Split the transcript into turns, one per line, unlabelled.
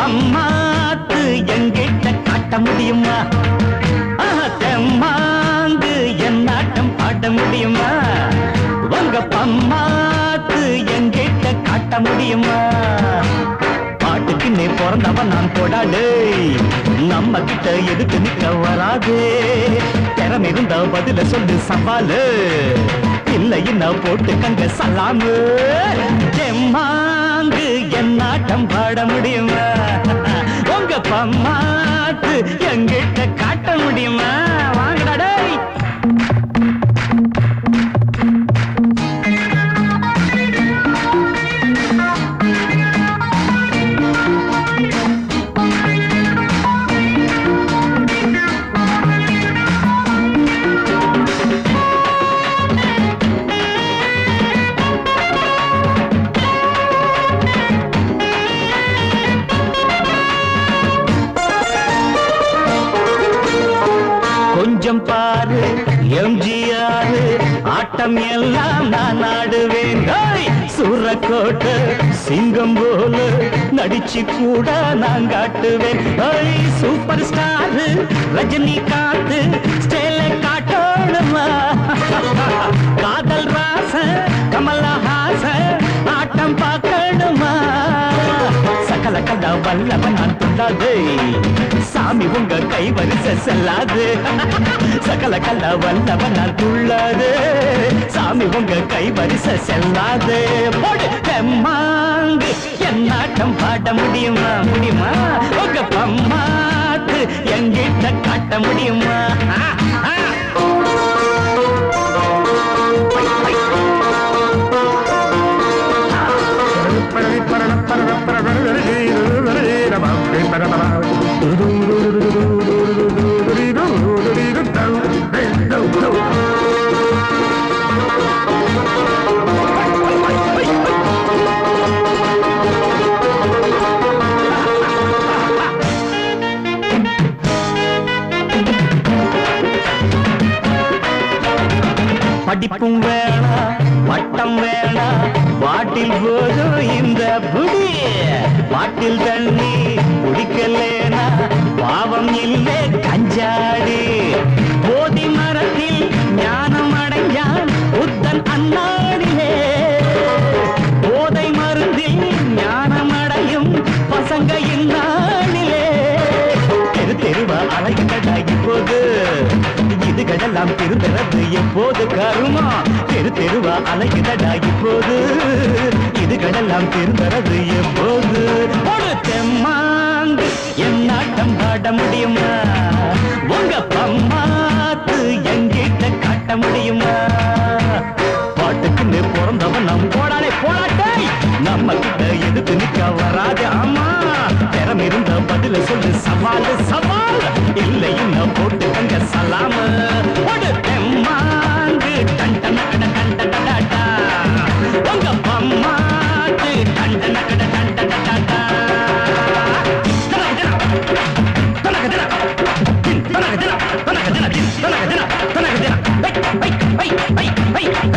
பம்மாத்து எங்கிட்ட காட்ட முடியுமா ஆஹா, தெம்மாங்கு என் நாட்டம் பாட முடியுமா உங்க பம்மாத்து எங்கிட்ட காட்ட முடியுமா பாட்டுக்கு நீ பிறந்தவன் நான் போடாடு நம்ம கிட்ட எதுக்கு நிக்க வராது திறமை இருந்தா பதில சொல்லு சவாலு இல்லைன்னா போட்டு கங்க சலாமு எம்மாங்கு என் நாட்டம் பாட முடியுமா உங்க பம்மாத்து எங்கிட்ட காட்ட முடியுமா வாங்கடா டேய் கொஞ்சம் பாரு எம்ஜிஆர் ஆட்டம் எல்லாம் நான் ஆடுவேன் ஹேய்! சூரக்கோட்டை சிங்கம் போல நடிச்சு கூட நான் காட்டுவேன் ஹேய்! சூப்பர் ஸ்டார் ரஜினிகாந்த் ஸ்டேல காட்டணுமா காதல் ராச கமலஹாச ஆட்டம் பார்க்கணுமா சகல கலா வல்லவன் நான் துண்டாது சாமி உங்க கை வரிசை செல்லாது சகல கலா வல்லவன் நான் துள்ளாது சாமி உங்க கை வரிசை செல்லாது போடு தெம்மாங்கு என் நாட்டம் பாட முடியுமா முடியுமா உங்க பம்மாத்து எங்கிட்ட காட்ட முடியுமா ஆ, ஆ. படிப்பும் வேணாம் பட்டம் வேணாம் பாட்டில் போதும் இந்த புடி பாட்டில் தண்ணி குடிக்கலேனா பாவம் இல்லை கஞ்சாடி போதி மரத்தில் ஞானம் அடைஞ்சான் புத்தன் அண்ணாடிலே போதை மருந்தில் ஞானம் அடையும் பசங்க இந்நாளிலே தெரு தெருவா அலைகின்றன இப்போது இதுகளெல்லாம் திருந்தறது எப்போது கருமா தெரு தெருவா அலைகின்றன இப்போது இதுகளெல்லாம் திருந்தறது எப்போது ஒரு தெம்மாங்கு என் நாட்டம் பாட முடியுமா உங்க பம்மாத்து எங்கிட்ட காட்ட முடியுமா பாட்டுக்குன்னு பிறந்தவன் நம் போடாடே போடாட்டே நம்ம கிட்ட எதுக்கு நிக்க வராது ஆமா திறம் இருந்த பதில சொல்லு சவால் சவால் இல்லைன்னா போட்டு கங்க சலாம ஒரு தெம்மாங்கு டன் டன் கட டன் டன் டட டா. உங்க பம்மாக்கு டன் டன் கட டன் டன் டட டா. தனக்கு தின, தனக்கு தின, தனக்கு தின, தனக்கு தின, தனக்கு தின, தனக்கு தின. ஹை, ஹை, ஹை, ஹை, ஹை, ஹை.